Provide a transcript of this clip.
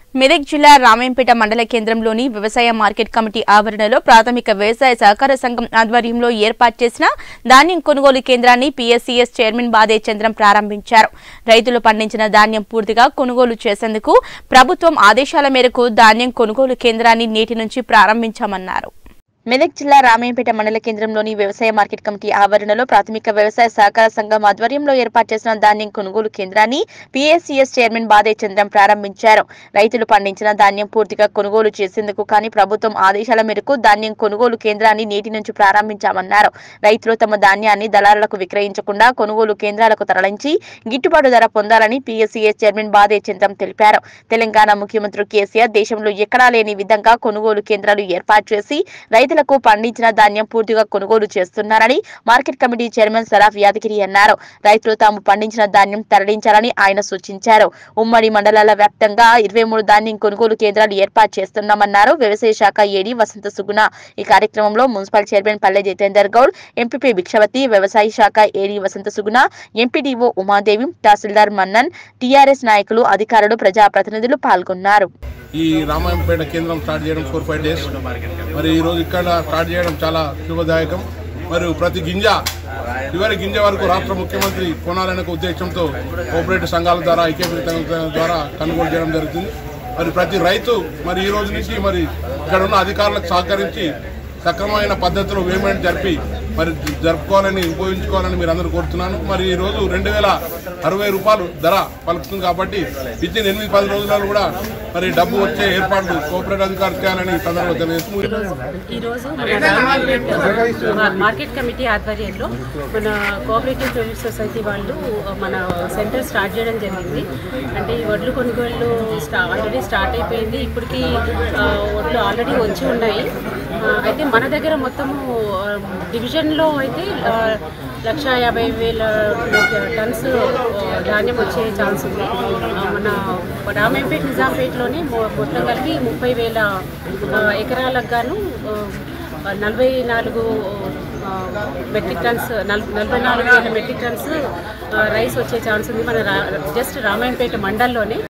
మెదక్ జిల్లా రామాయంపేట మండల కేంద్రంలోని వ్యవసాయ మార్కెట్ కమిటీ ఆవరణలో ప్రాథమిక వ్యవసాయ సహకార సంఘం ఆధ్వర్యంలో ఏర్పాటు చేసిన ధాన్యం కొనుగోలు కేంద్రాన్ని పీఎస్సీఎస్ చైర్మన్ బాదే చంద్రం ప్రారంభించారు రైతులు పండించిన ధాన్యం పూర్తిగా కొనుగోలు చేసేందుకు ప్రభుత్వం ఆదేశాల మేరకు ధాన్యం కొనుగోలు కేంద్రాన్ని నేటి నుంచి ప్రారంభించామన్నారు మెదక్ జిల్లా రామాయంపేట మండల కేంద్రంలోని వ్యవసాయ మార్కెట్ కమిటీ ఆవరణలో ప్రాథమిక వ్యవసాయ సహకార సంఘం ఆధ్వర్యంలో ఏర్పాటు చేసిన ధాన్యం కొనుగోలు కేంద్రాన్ని పీఎస్సీఎస్ చైర్మన్ బాదే చంద్రం ప్రారంభించారు రైతులు పండించిన ధాన్యం పూర్తిగా కొనుగోలు చేసేందుకు కానీ ప్రభుత్వం ఆదేశాల మేరకు ధాన్యం కొనుగోలు కేంద్రాన్ని నేటి నుంచి ప్రారంభించామన్నారు రైతులు తమ ధాన్యాన్ని దళారులకు విక్రయించకుండా కొనుగోలు కేంద్రాలకు తరలించి గిట్టుబాటు ధర పొందాలని పీఎస్సీఎస్ చైర్మన్ బాదే చంద్రం తెలిపారు తెలంగాణ ముఖ్యమంత్రి కేసీఆర్ దేశంలో ఎక్కడా లేని విధంగా కొనుగోలు కేంద్రాలు ఏర్పాటు చేసి రైతులకు పండించిన ధాన్యం పూర్తిగా కొనుగోలు చేస్తున్నారని market committee chairman Saraf Yadagiri అన్నారు రైతులు తాము పండించిన ధాన్యం తరలించాలని ఆయన సూచించారు ఉమ్మడి మండలాల వ్యాప్తంగా ఇరవై మూడు ధాన్యం కొనుగోలు కేంద్రాలు ఏర్పాటు చేస్తున్నామన్నారు వ్యవసాయ శాఖ ఏడీ వసంత సుగుణ ఈ కార్యక్రమంలో మున్సిపల్ చైర్మన్ పల్లె జితేందర్ గౌడ్ ఎంపీపీ భిక్షవతి వ్యవసాయ శాఖ ఏడీ వసంత సుగుణ ఎంపీడీఓ ఉమాదేవి తహసీల్దార్ మన్నన్ టీఆర్ఎస్ నాయకులు అధికారులు ప్రజాప్రతినిధులు పాల్గొన్నారు ఈ రామాయంపేట కేంద్రం స్టార్ట్ చేయడం ఫోర్ ఫైవ్ డేస్ మరి ఈ రోజు ఇక్కడ స్టార్ట్ చేయడం చాలా శుభదాయకం మరియు ప్రతి గింజ చివరి గింజ వరకు రాష్ట్ర ముఖ్యమంత్రి కొనాలనే ఒక ఉద్దేశంతో కోఆపరేటివ్ సంఘాల ద్వారా ఐక్యపేట సంఘాల ద్వారా కొనుగోలు చేయడం జరుగుతుంది మరి ప్రతి రైతు మరి ఈ రోజు నుంచి మరి ఇక్కడ ఉన్న అధికారులకు సహకరించి సక్రమమైన పద్ధతిలో పేమెంట్ జరిపి మరి జరుపుకోవాలని ఉపయోగించుకోవాలని మీరు అందరూ కోరుతున్నాను మరి ఈ రోజు రెండు వేల అరవై రూపాయలు ధర పలుకుతుంది కాబట్టి ఇచ్చిన ఎనిమిది పది రోజులలో కూడా మరి డబ్బు వచ్చే ఏర్పాట్లు కోఆపరేటివ్ అధికారులు చేయాలని ఈ సందర్భంగా తెలియజేస్తూ ఈరోజు మన రామాయంపేట మా- మార్కెట్ కమిటీ ఆధ్వర్యంలో మన కోఆపరేటివ్ క్రెడిట్ సొసైటీ వాళ్ళు మన సెంటర్ స్టార్ట్ చేయడం జరిగింది అంటే ఈ వడ్లు కొనుగోళ్ళు స్టా ఆల్రెడీ స్టార్ట్ అయిపోయింది ఇప్పటికీ ఆ, వడ్లు ఆల్రెడీ వచ్చి ఉన్నాయి ఆ, అయితే మన దగ్గర మొత్తము ఆ, డివిజన్లో అయితే ఆ, లక్ష యాభై వేల టన్స్ ఆ, ధాన్యం వచ్చే ఛాన్స్ ఉంది ఆ, మన రామాయంపేట నిజాంపేటలోనే మొ- మొత్తం కలిపి ముప్పై వేల ఆ, ఎకరాలకు గాను ఆ, నలభై నాలుగు ఆ, మెట్రిక్ టన్స్ నల్ నలభై నాలుగు వేల మెట్రిక్ టన్స్ ఆ, రైస్ వచ్చే ఛాన్స్ ఉంది మన రా జస్ట్ రామాయంపేట మండలంలోనే